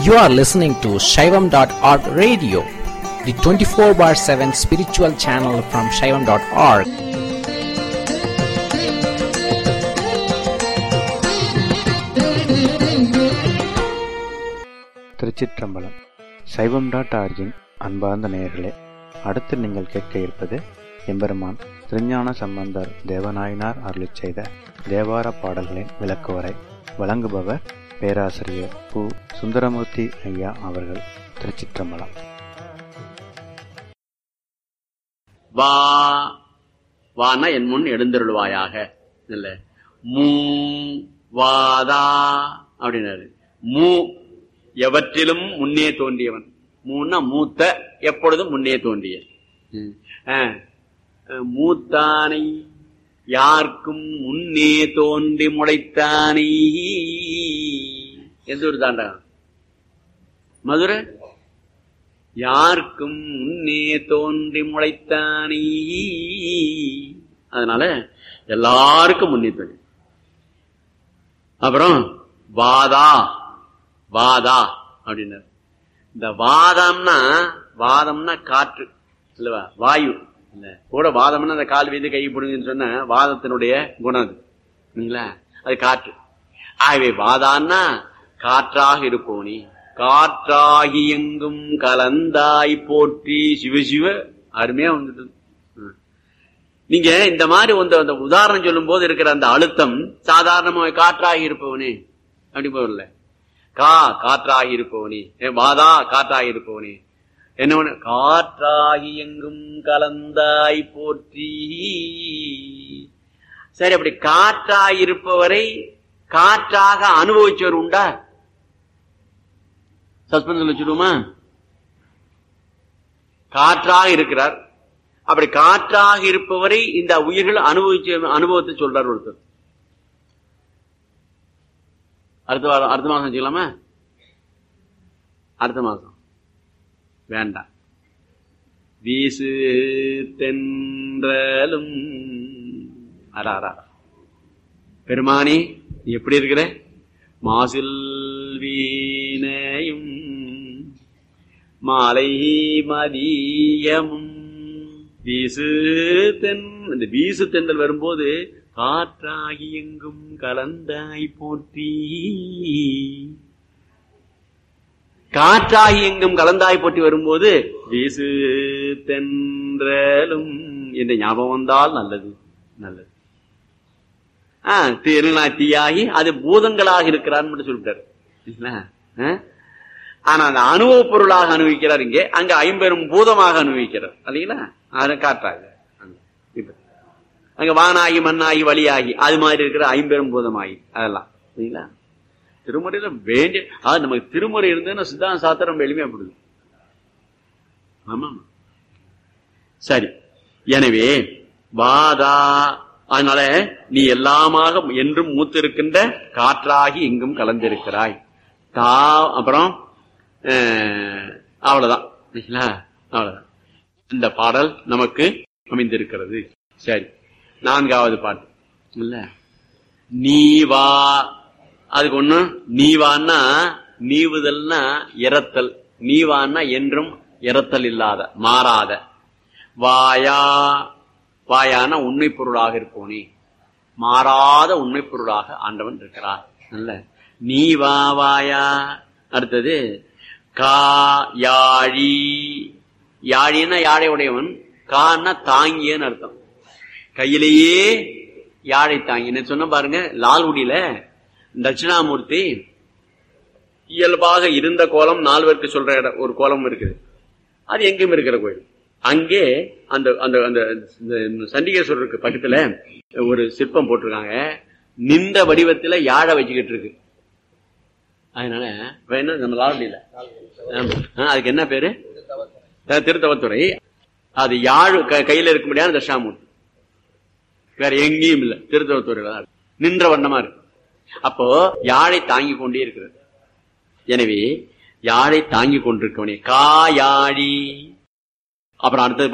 You are listening to Shaivam.org radio, the 24 bar 7 spiritual channel from Shaivam.org. திருச்சிற்றம்பலம் சைவம் dot origin அன்பார்ந்த நேயர்களே அடுத்து நீங்கள் கேட்க இருப்பது எம்பெருமான் திருஞான சம்பந்தர் தேவநாயனார் அருளிச் செய்த தேவார பாடல்களின் விளக்குவரை வழங்குபவர் பேராசிரியர் பு சுந்தரமூர்த்தி ஐயா அவர்கள் திருச்சிற்றம்பலம் வா வானா என் முன் எழுந்தருள்வாயாக இல்ல மூ வாதா அப்படின்னாரு மூ எவற்றிலும் முன்னே தோன்றியவன் மூன்னா மூத்த எப்பொழுதும் முன்னே தோன்றிய ம். ஆ. அஹ், மூத்தானை யாருக்கும் முன்னே தோன்றி முளைத்தானை எந்த ஒரு தாண்டா மதுரை யாருக்கும் முன்னே தோன்றி முளைத்தானே அதனால எல்லாருக்கும் முன்னே தோன்றி அப்புறம் வாதா வாதா அப்படின்னாரு இந்த வாதம்னா வாதம்னா காற்று இல்லவா வாயு இல்ல கூட வாதம்னா அந்த கால் வீது கை பிடுங்கன்னு சொன்ன வாதத்தினுடைய குணம் அது இல்லைங்களா அது காற்று ஆகவே வாதான்னா காற்றாக இருப்போனி காற்றாகி எங்கும் கலந்தாய் போற்றி சிவசிவ அருமையா வந்துட்டு ம். நீங்க இந்த மாதிரி வந்து அந்த உதாரணம் சொல்லும் போது இருக்கிற அந்த அழுத்தம் சாதாரணமாக காற்றாகி இருப்பவனே அப்படி போகல கா காற்றாகி இருப்பவனே ஏ, வாதா காற்றாகி இருப்பவனே என்ன ஒண்ணு? காற்றாகி எங்கும் கலந்தாய் போற்றி சரி அப்படி காற்றாய் இருப்பவரை காற்றாக அனுபவிச்சவர் உண்டா சஸ்பென்ஸ் வச்சுடுமா காற்றாக இருக்கிறார் அப்படி காற்றாக இருப்பவரை இந்த உயிர்கள் அனுபவிச்ச அனுபவத்தை சொல்றார் ஒருத்தர் அடுத்த வாரம் அடுத்த மாசம் வச்சுக்கலாமா அடுத்த மாசம் வேண்டாம் வீசு தென்றலும் அரா அரா பெருமானி நீ எப்படி இருக்கிற மாசில் வீணையும் மாலை மதியமும் வீசு தென் இந்த வீசு தென்றல் வரும்போது காற்றாகி எங்கும் கலந்தாய் போற்றி காற்றாகி எங்கும் கலந்தாய் போற்றி வரும்போது வீசு தென்றலும் என்ற ஞாபகம் வந்தால் நல்லது நல்லது ஆ, திருநா தீயாகி அது பூதங்களாக இருக்கிறான்னு மட்டும் சொல்லிட்டாரு சரிங்களா? ஆ? ஆனா அந்த அனுபவ பொருளாக அனுபவிக்கிறார் இங்கே அங்க ஐம்பெரும் பூதமாக அனுபவிக்கிறார் இல்லைங்களா அதை காட்டாங்க இப்ப அங்க வானாகி மண்ணாகி வழியாகி அது மாதிரி இருக்கிற ஐம்பெரும் பூதமாகி அதெல்லாம் சரிங்களா திருமுறையில வேண்டிய அது நமக்கு திருமுறை இருந்ததுன்னா சித்தாந்த சாத்திரம் ரொம்ப எளிமையா போடுது ஆமா சரி எனவே வாதா அதனால நீ எல்லாமாக என்றும் மூத்திருக்கின்ற காற்றாகி எங்கும் கலந்திருக்கிறாய் தா அப்புறம் அஹ், அவ்வளவுதான் சரிங்களா? அவ்வளவுதான் இந்த பாடல் நமக்கு அமைந்திருக்கிறது சரி நான்காவது பாட்டு இல்ல நீ வா அதுக்கு ஒண்ணு நீவான்னா நீவுதல்னா இறத்தல் நீவான்னா என்றும் இறத்தல் இல்லாத மாறாத வாயா வாயானா உண்மை பொருளாக இருப்போனே மாறாத உண்மை பொருளாக ஆண்டவன் இருக்கிறார் நல்ல நீ வா வாயா அடுத்தது கா யாழி யாழின்னா யாழை உடையவன் கான்னா தாங்கியன்னு அர்த்தம் கையிலேயே யாழை தாங்கின்னு சொன்ன பாருங்க லால்குடியில தட்சிணாமூர்த்தி இயல்பாக இருந்த கோலம் நால்வருக்கு சொல்ற இடம் ஒரு கோலம் இருக்குது அது எங்கேயும் இருக்கிற கோயில் அங்கே அந்த அந்த அந்த இந்த சண்டிகேஸ்வரருக்கு பக்கத்துல ஒரு சிற்பம் போட்டிருக்காங்க நின்ற வடிவத்துல யாழை வச்சுக்கிட்டு இருக்கு அதனால வேணா நம்ம லால்குடியில ஆமா. ஆ, அதுக்கு என்ன பேரு அஹ், திருத்தவத்துறை அது யாழ் க- கையில இருக்க முடியாத தட்சாமூர்த்தி வேற எங்கேயும் இல்ல திருத்தவத்துறையில தான் இருக்கு. நின்ற வண்ணமா இருக்கு அப்போ யாழை தாங்கி கொண்டே இருக்கிறது எனவே யாழை தாங்கி கொண்டிருக்கவனே காயாழி அப்புறம் அடுத்தது